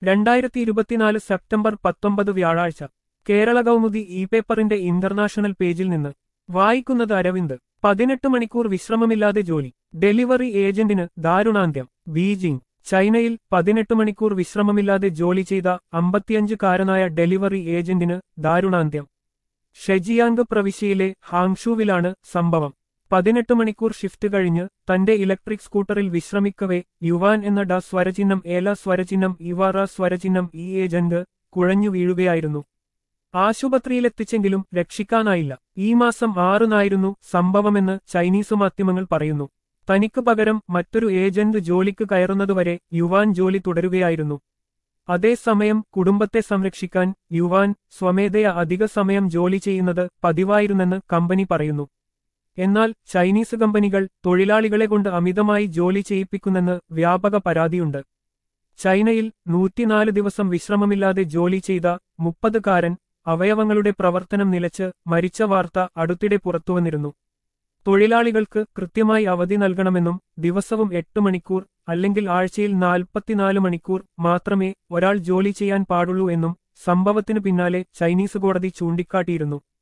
രണ്ടായിരത്തി ഇരുപത്തിനാല് സെപ്റ്റംബർ പത്തൊമ്പത് വ്യാഴാഴ്ച കേരള കൗമുദി ഇ പേപ്പറിന്റെ ഇന്റർനാഷണൽ പേജിൽ നിന്ന് വായിക്കുന്നത് അരവിന്ദ് പതിനെട്ട് മണിക്കൂർ വിശ്രമമില്ലാതെ ജോലി ഡെലിവറി ഏജന്റിന് ദാരുണാന്ത്യം ബീജിംഗ് ചൈനയിൽ പതിനെട്ട് മണിക്കൂർ വിശ്രമമില്ലാതെ ജോലി ചെയ്ത അമ്പത്തിയഞ്ചുകാരനായ ഡെലിവറി ഏജന്റിന് ദാരുണാന്ത്യം ഷെജിയാങ് പ്രവിശ്യയിലെ ഹാങ്ഷുവിലാണ് സംഭവം പതിനെട്ട് മണിക്കൂർ ഷിഫ്റ്റ് കഴിഞ്ഞ് തന്റെ ഇലക്ട്രിക് സ്കൂട്ടറിൽ വിശ്രമിക്കവേ യുവാൻ എന്ന ഡ സ്വരചിഹ്നം ഏല സ്വരചിഹ്നം ഇവാറ സ്വരചിഹ്നം ഈ ഏജന്റ് കുഴഞ്ഞു വീഴുകയായിരുന്നു ആശുപത്രിയിലെത്തിച്ചെങ്കിലും രക്ഷിക്കാനായില്ല ഈ മാസം ആറിനായിരുന്നു സംഭവമെന്ന് ചൈനീസ് മാധ്യമങ്ങൾ പറയുന്നു തനിക്ക് പകരം മറ്റൊരു ഏജന്റ് ജോലിക്ക് കയറുന്നതുവരെ യുവാൻ ജോലി തുടരുകയായിരുന്നു അതേസമയം കുടുംബത്തെ സംരക്ഷിക്കാൻ യുവാൻ സ്വമേധയ അധിക സമയം ജോലി ചെയ്യുന്നത് പതിവായിരുന്നെന്ന് കമ്പനി പറയുന്നു എന്നാൽ ചൈനീസ് കമ്പനികൾ തൊഴിലാളികളെ കൊണ്ട് അമിതമായി ജോലി ചെയ്യിപ്പിക്കുന്നെന്ന് വ്യാപക പരാതിയുണ്ട് ചൈനയിൽ നൂറ്റിനാല് ദിവസം വിശ്രമമില്ലാതെ ജോലി ചെയ്ത മുപ്പതുകാരൻ അവയവങ്ങളുടെ പ്രവർത്തനം നിലച്ച് മരിച്ച വാർത്ത അടുത്തിടെ പുറത്തുവന്നിരുന്നു തൊഴിലാളികൾക്ക് കൃത്യമായി അവധി നൽകണമെന്നും ദിവസവും എട്ട് മണിക്കൂർ അല്ലെങ്കിൽ ആഴ്ചയിൽ നാൽപ്പത്തിനാല് മണിക്കൂർ മാത്രമേ ഒരാൾ ജോലി ചെയ്യാൻ പാടുള്ളൂ എന്നും സംഭവത്തിനു പിന്നാലെ ചൈനീസ് കോടതി ചൂണ്ടിക്കാട്ടിയിരുന്നു